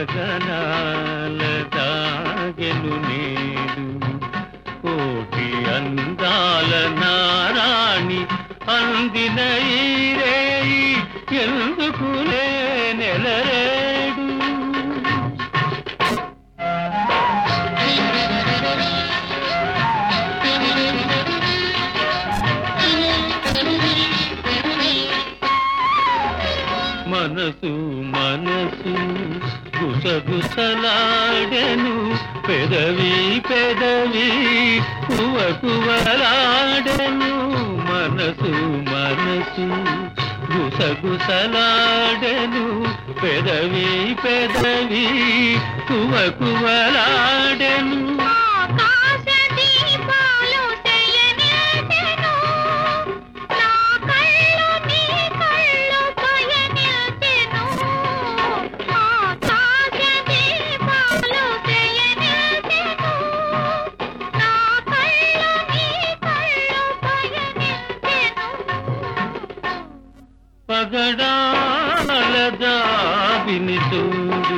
గగనాల దాగెను నేడు కోటి అందాల నారాణి అందిన ఈ రేయి ఎందుకు నెలరేడు మనసు మనసు గుసగుసలాడెను పెదవి పెదవి కువ కువలాడెను మనసు మనసు గుసగుసలాడెను పెదవి పెదవి కువ కువలాడెను ఆకాశ దీపాలు చేయనిల్చెను నా కళ్ళు నీ కళ్ళు పయనిల్చెను ఆకాశ దీపాలు చేయనిల్చెను నా కళ్ళు నీ కళ్ళు పయనిల్చెను పగడాల దావిని చూడు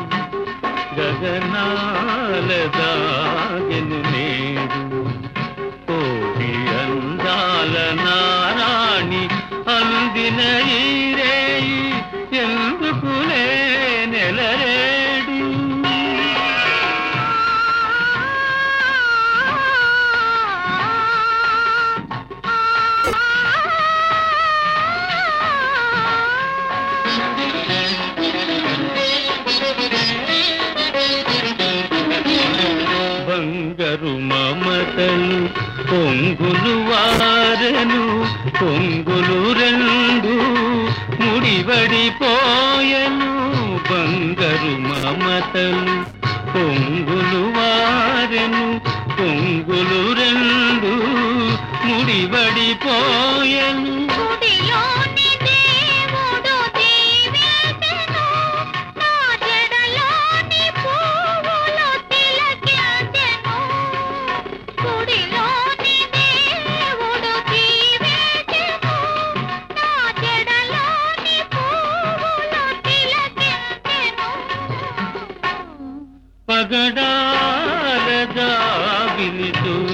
గగనాల దాగెను నేడు కోటి అందాల నారాణి అందిన ఈ రేయి ఎందుకులే నెలరేడు బంగరు మమతలు పొంగులు వారెను పొంగులు రెండు ముడివడిపోయెను బంగరు మమతలు పొంగులు వారెను పొంగులు రెండు ముడివడిపోయెను గుడిలోని దేవుడు దీవించెను నా జడలోని పువ్వులు తిలకించెను గుడిలోని దేవుడు దీవించెను నా జడలోని పువ్వులు తిలకించెను పగడాల దావిని చూడు